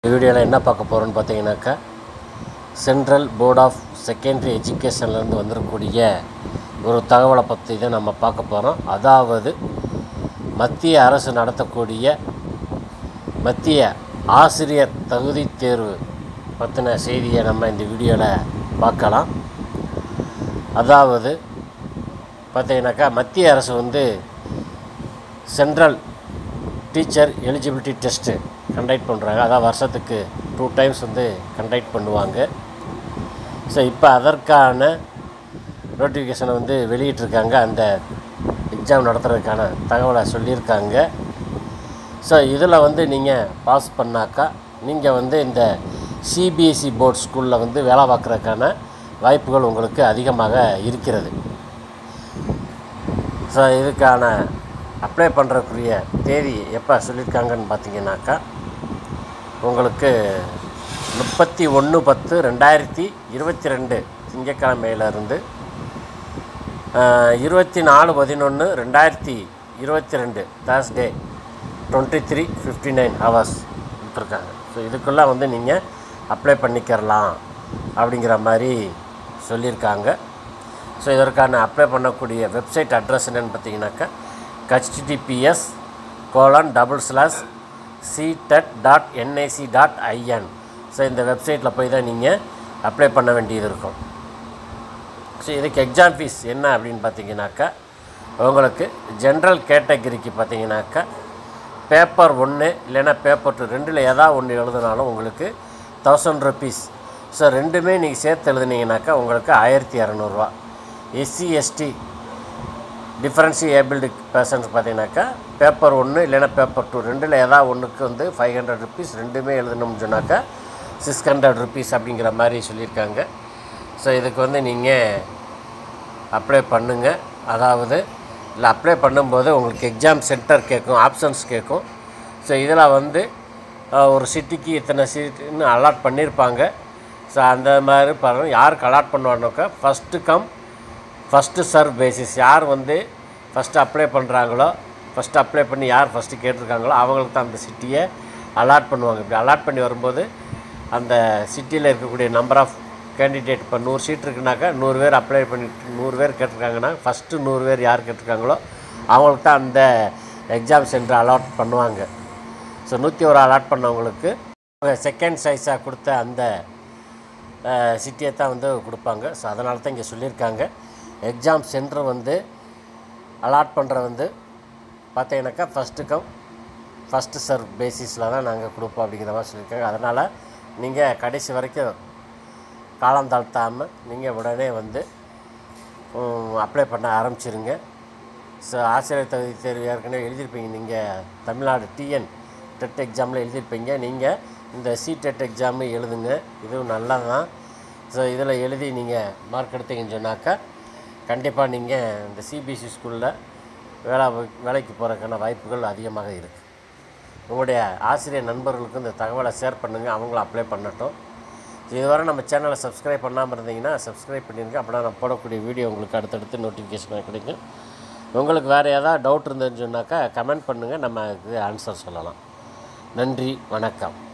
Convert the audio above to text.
வீடியோவில் என்ன பார்க்க போகிறோன்னு பார்த்தீங்கன்னாக்கா சென்ட்ரல் போர்ட் ஆஃப் செகண்டரி எஜுகேஷன்லேருந்து வந்திருக்கக்கூடிய ஒரு தகவலை பற்றி தான் நம்ம பார்க்க போகிறோம் அதாவது மத்திய அரசு நடத்தக்கூடிய மத்திய ஆசிரியர் தகுதி தேர்வு பற்றின செய்தியை நம்ம இந்த வீடியோவில் பார்க்கலாம் அதாவது பார்த்தீங்கன்னாக்கா மத்திய அரசு வந்து central teacher eligibility test conduct பண்ணுறாங்க அதான் வருஷத்துக்கு டூ டைம்ஸ் வந்து கண்டக்ட் பண்ணுவாங்க ஸோ இப்போ அதற்கான நோட்டிஃபிகேஷனை வந்து வெளியிட்டிருக்காங்க அந்த எக்ஸாம் நடத்துறதுக்கான தகவலை சொல்லியிருக்காங்க ஸோ இதில் வந்து நீங்கள் பாஸ் பண்ணாக்கா நீங்கள் வந்து இந்த சிபிஎஸ்சி போர்ட் ஸ்கூலில் வந்து வேலை பார்க்குறதுக்கான வாய்ப்புகள் உங்களுக்கு அதிகமாக இருக்கிறது ஸோ இதுக்கான அப்ளை பண்ணுறக்குரிய தேதி எப்போ சொல்லியிருக்காங்கன்னு பார்த்தீங்கன்னாக்கா உங்களுக்கு முப்பத்தி ஒன்று பத்து ரெண்டாயிரத்தி இருபத்தி ரெண்டு திங்கக்கிழமையிலேருந்து இருபத்தி நாலு பதினொன்று ரெண்டாயிரத்தி இருபத்தி ரெண்டு Thursday twenty three fifty nine hours கொடுத்துருக்காங்க ஸோ இதுக்குள்ளே வந்து நீங்கள் அப்ளை பண்ணிக்கிறலாம் அப்படிங்கிற மாதிரி சொல்லியிருக்காங்க ஸோ இதற்கான அப்ளை பண்ணக்கூடிய வெப்சைட் அட்ரஸ் என்னென்னு பார்த்தீங்கன்னாக்கா HTTPS colon double slash CTET dot NIC dot IN so இந்த வெப்சைட்டில் போய் தான் நீங்கள் அப்ளை பண்ண வேண்டியது இருக்கும் ஸோ இதுக்கு எக்ஸாம் ஃபீஸ் என்ன அப்படின்னு பார்த்தீங்கன்னாக்கா உங்களுக்கு ஜென்ரல் கேட்டகரிக்கு பார்த்தீங்கன்னாக்கா பேப்பர் ஒன்று இல்லைன்னா பேப்பர் டூ ரெண்டில் ஏதாவது ஒன்று எழுதினாலும் உங்களுக்கு தௌசண்ட் ருபீஸ் ஸோ ரெண்டுமே நீங்கள் சேர்த்து எழுதுனீங்கனாக்கா உங்களுக்கு ஆயிரத்தி இரநூறுவா SC ST differently abled persons பார்த்தீங்கன்னாக்கா பேப்பர் ஒன்று இல்லைன்னா பேப்பர் டூ ரெண்டில் ஏதாவது ஒன்றுக்கு வந்து ஃபைவ் ஹண்ட்ரட் ருபீஸ் ரெண்டுமே எழுதணும்னு சொன்னாக்கா சிக்ஸ் ஹண்ட்ரட் ருபீஸ் அப்படிங்கிற மாதிரி சொல்லியிருக்காங்க ஸோ இதுக்கு வந்து நீங்கள் அப்ளை பண்ணுங்கள் அதாவது இல்லை அப்ளை பண்ணும்போது உங்களுக்கு எக்ஸாம் சென்டர் கேட்கும் ஆப்ஷன்ஸ் கேட்கும் ஸோ இதில் வந்து அஹ், ஒரு சிட்டிக்கு இத்தனை சீட்டுன்னு அலாட் பண்ணியிருப்பாங்க ஸோ அந்த மாதிரி பாருங்கள் யாருக்கு அலாட் பண்ணுவாங்கனாக்கா first come first serve basis யார் வந்து ஃபஸ்ட்டு அப்ளை பண்ணுறாங்களோ ஃபஸ்ட்டு அப்ளை பண்ணி யார் ஃபஸ்ட்டு கேட்டிருக்காங்களோ அவங்களுக்கு தான் அந்த சிட்டியை அலாட் பண்ணுவாங்க இப்படி அலாட் பண்ணி வரும்போது அந்த சிட்டியில் இருக்கக்கூடிய நம்பர் ஆஃப் கேண்டிடேட் இப்போ நூறு சீட் இருக்குனாக்கா நூறு பேர் அப்ளை பண்ணிட்டு நூறு பேர் கேட்டிருக்காங்கன்னா ஃபஸ்ட்டு நூறு பேர் யார் கேட்டிருக்காங்களோ அவங்களுக்கு தான் அந்த எக்ஸாம் சென்டர் அலாட் பண்ணுவாங்க ஸோ நூற்றி ஒரு அலாட் பண்ணவங்களுக்கு செகண்ட் சைஸாக கொடுத்த அந்த சிட்டியை தான் வந்து கொடுப்பாங்க ஸோ அதனால தான் இங்கே சொல்லியிருக்காங்க எக்ஸாம் சென்டர் வந்து அலாட் பண்ணுற வந்து பார்த்தீங்கன்னாக்கா ஃபஸ்ட்டு கம் ஃபஸ்ட்டு சர்வ் பேசிஸில் தான் நாங்கள் கொடுப்போம் அப்படிங்கிற மாதிரி சொல்லியிருக்காங்க அதனால் நீங்கள் கடைசி வரைக்கும் காலம் தாழ்த்தாமல் நீங்கள் உடனே வந்து அப்ளை பண்ண ஆரம்பிச்சிருங்க ஸோ ஆசிரியர் தகுதி தேர்வு ஏற்கனவே எழுதியிருப்பீங்க நீங்கள் தமிழ்நாடு டிஎன் டெட் எக்ஸாமில் எழுதியிருப்பீங்க நீங்கள் இந்த சி டெட் எக்ஸாமு எழுதுங்க இதுவும் நல்லது தான் ஸோ இதில் எழுதி நீங்கள் மார்க் எடுத்தீங்கன்னு சொன்னாக்கா கண்டிப்பாக நீங்கள் இந்த சிபிஎஸ்சி ஸ்கூலில் வேலை வேலைக்கு போகிறதுக்கான வாய்ப்புகள் அதிகமாக இருக்குது உங்களுடைய ஆசிரியர் நண்பர்களுக்கும் இந்த தகவலை ஷேர் பண்ணுங்கள் அவங்களும் அப்ளை பண்ணட்டும் இதுவரை நம்ம சேனலை சப்ஸ்கிரைப் பண்ணாமல் இருந்தீங்கன்னா சப்ஸ்கிரைப் பண்ணிடுங்க அப்படின்னா நான் போடக்கூடிய வீடியோ உங்களுக்கு அடுத்தடுத்து நோட்டிஃபிகேஷன் கிடைக்கும் உங்களுக்கு வேறு ஏதாவது டவுட் இருந்ததுன்னு சொன்னாக்கா கமெண்ட் பண்ணுங்கள் நம்ம இது ஆன்சர் சொல்லலாம் நன்றி வணக்கம்